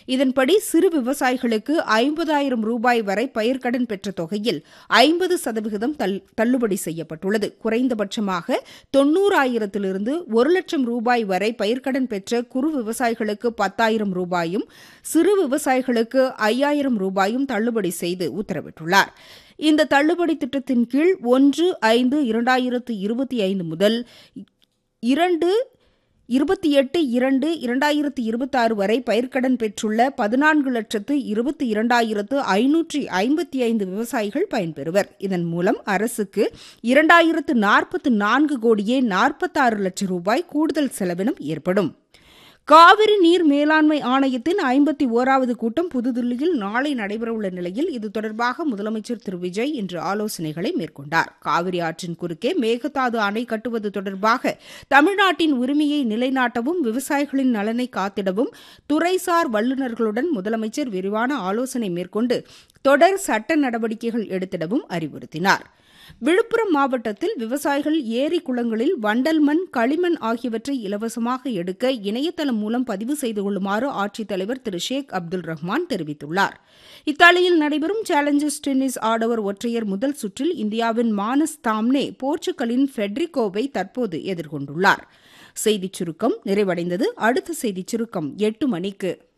இதன்படி சிறு விவசாயிகளுக்கு ஐம்பதாயிரம் ரூபாய் வரை பயிர்க்கடன் பெற்ற தொகையில் ஐம்பது சதவிகிதம் தள்ளுபடி செய்யப்பட்டுள்ளது குறைந்தபட்சமாக தொன்னூறாயிரத்திலிருந்து ஒரு லட்சம் ரூபாய் வரை பயிர்க்கடன் பெற்ற குறு விவசாயிகளுக்கு பத்தாயிரம் ரூபாயும் சிறு விவசாயிகளுக்கு ஐயாயிரம் ரூபாயும் தள்ளுபடி செய்து உத்தரவிட்டுள்ளார் இந்த தள்ளுபடி திட்டத்தின் கீழ் ஒன்று ஐந்து இரண்டாயிரத்து இருபத்தி ஐந்து முதல் இரண்டு இருபத்தி எட்டு இரண்டு இரண்டாயிரத்து இருபத்தாறு வரை பயிர்க்கடன் பெற்றுள்ள பதினான்கு லட்சத்து இருபத்தி இரண்டாயிரத்து ஐநூற்றி ஐம்பத்தி ஐந்து விவசாயிகள் பயன்பெறுவர் இதன் மூலம் அரசுக்கு இரண்டாயிரத்து நாற்பத்து நான்கு கோடியே நாற்பத்தாறு லட்சம் ரூபாய் கூடுதல் செலவினம் ஏற்படும் காவிரி நீர் மேலாண்மை ஆணையத்தின் ஐம்பத்தி ஓராவது கூட்டம் புதுதில்லியில் நாளை நடைபெறவுள்ள நிலையில் இது தொடர்பாக முதலமைச்சர் திரு விஜய் இன்று ஆலோசனைகளை மேற்கொண்டார் காவிரி ஆற்றின் குறுக்கே மேகதாது அணை கட்டுவது தொடர்பாக தமிழ்நாட்டின் உரிமையை நிலைநாட்டவும் விவசாயிகளின் நலனை காத்திடவும் துறைசார் வல்லுநர்களுடன் முதலமைச்சர் விரிவான ஆலோசனை மேற்கொண்டு தொடர் சட்ட நடவடிக்கைகள் எடுத்திடவும் அறிவுறுத்தினார் விழுப்புரம் மாவட்டத்தில் விவசாயிகள் ஏரி குளங்களில் வண்டல் மண் களிமண் ஆகியவற்றை இலவசமாக எடுக்க இணையதளம் மூலம் பதிவு செய்து கொள்ளுமாறு ஆட்சித்தலைவர் திரு ஷேக் அப்துல் ரஹ்மான் தெரிவித்துள்ளார் இத்தாலியில் நடைபெறும் சேலஞ்சர்ஸ் டென்னிஸ் ஆடவர் ஒற்றையர் முதல் சுற்றில் இந்தியாவின் மானஸ் தாம்னே போர்ச்சுகலின் ஃபெட்ரிகோவை தற்போது எதிர்கொண்டுள்ளார் செய்திச் சுருக்கம் நிறைவடைந்தது அடுத்த செய்திச் சுருக்கம் எட்டு மணிக்கு